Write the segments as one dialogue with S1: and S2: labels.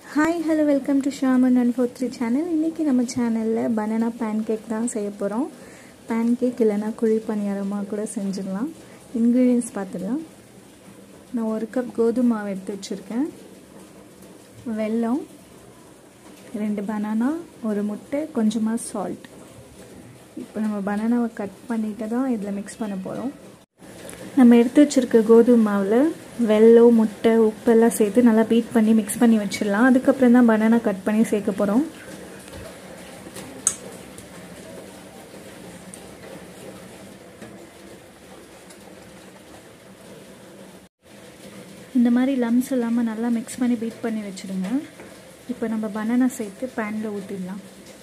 S1: hi hello welcome to ஷாமன் one four three channel இன்றைக்கி நம்ம சேனலில் பனானா பேன் கேக் தான் செய்ய போகிறோம் பேன் கேக் இல்லைன்னா குழி பணியாரமாக கூட செஞ்சிடலாம் இன்க்ரீடியன்ஸ் பார்த்துடலாம் நான் ஒரு கப் கோதுமை மாவு எடுத்து வச்சுருக்கேன் வெல்லம் ரெண்டு பனானா ஒரு முட்டை கொஞ்சமாக சால்ட் இப்போ நம்ம பனானாவை கட் பண்ணிட்டு தான் இதில் மிக்ஸ் பண்ண போகிறோம் நம்ம எடுத்து வச்சுருக்க கோதுமை மாவில் வெல்லம் முட்டை உப்பெல்லாம் சேர்த்து நல்லா பீட் பண்ணி மிக்ஸ் பண்ணி வச்சிடலாம் அதுக்கப்புறம் தான் பனானா கட் பண்ணி சேர்க்க போகிறோம் இந்த மாதிரி லம்ஸ் இல்லாமல் நல்லா மிக்ஸ் பண்ணி பீட் பண்ணி வச்சுடுங்க இப்போ நம்ம பனானா சேர்த்து பேனில் ஊற்றிடலாம்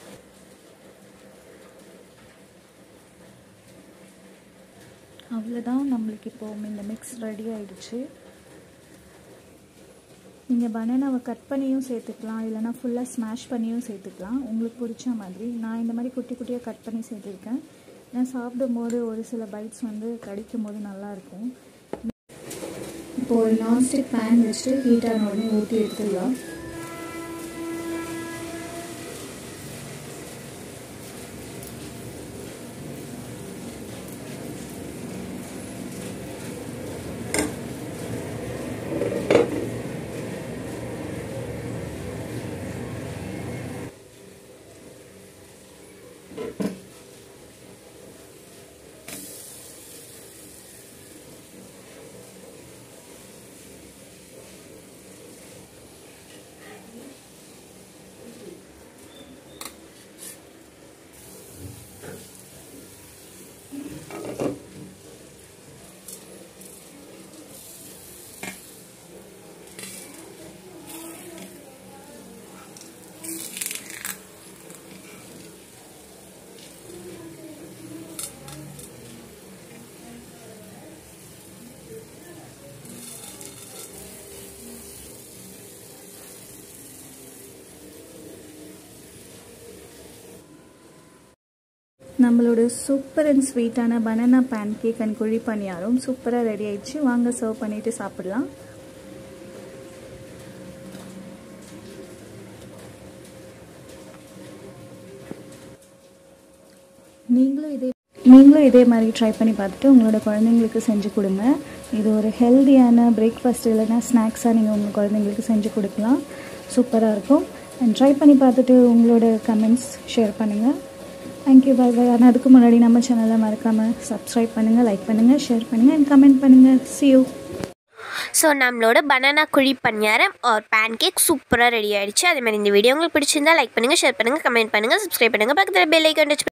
S1: அவ்வளோதான் நம்மளுக்கு இப்போது இந்த மிக்ஸ் ரெடி ஆகிடுச்சு நீங்கள் பனானாவை கட் பண்ணியும் சேர்த்துக்கலாம் இல்லைனா ஃபுல்லாக ஸ்மாஷ் பண்ணியும் சேர்த்துக்கலாம் உங்களுக்கு பிடிச்ச மாதிரி நான் இந்த மாதிரி குட்டி குட்டியாக கட் பண்ணி சேர்த்துருக்கேன் ஏன்னா சாப்பிடும்போது ஒரு சில பைட்ஸ் வந்து கடிக்கும் போது நல்லாயிருக்கும் இப்போ ஒரு நான்ஸ்டிக் பேன் வச்சுட்டு ஹீட்டான உடனே ஊற்றி எடுத்துடலாம் நம்மளோட சூப்பர் அண்ட் ஸ்வீட்டான பனானா பேன் கேக் அண்ட் குழி பணியாரம் சூப்பராக ரெடி ஆயிடுச்சு வாங்க சர்வ் பண்ணிட்டு சாப்பிடலாம் நீங்களும் இதே நீங்களும் இதே மாதிரி ட்ரை பண்ணி பார்த்துட்டு உங்களோட குழந்தைங்களுக்கு செஞ்சு கொடுங்க இது ஒரு ஹெல்த்தியான பிரேக்ஃபாஸ்ட் இல்லைன்னா ஸ்நாக்ஸாக நீங்கள் உங்கள் குழந்தைங்களுக்கு செஞ்சு கொடுக்கலாம் சூப்பராக இருக்கும் அண்ட் ட்ரை பண்ணி பார்த்துட்டு உங்களோட கமெண்ட்ஸ் ஷேர் பண்ணுங்கள் தேங்க்யூ பை பை ஆனால் அதுக்கு முன்னாடி நம்ம சேனலை மறக்காமல் சப்ஸ்கிரைப் பண்ணுங்கள் லைக் பண்ணுங்கள் ஷேர் பண்ணுங்கள் அண்ட் கமெண்ட் பண்ணுங்கள் சி யூ
S2: ஸோ நம்மளோட பனானா குழி பணியாரம் ஒரு பேன் கேக் சூப்பராக ரெடி ஆகிடுச்சு அதே மாதிரி இந்த வீடியோ உங்களுக்கு பிடிச்சிருந்தா லைக் பண்ணுங்கள் ஷேர் பண்ணுங்கள் கமெண்ட் பண்ணுங்கள் சப்ஸ்கிரைப் பண்ணுங்கள் பக்கத்தில் பெல் ஐக்கன் டச்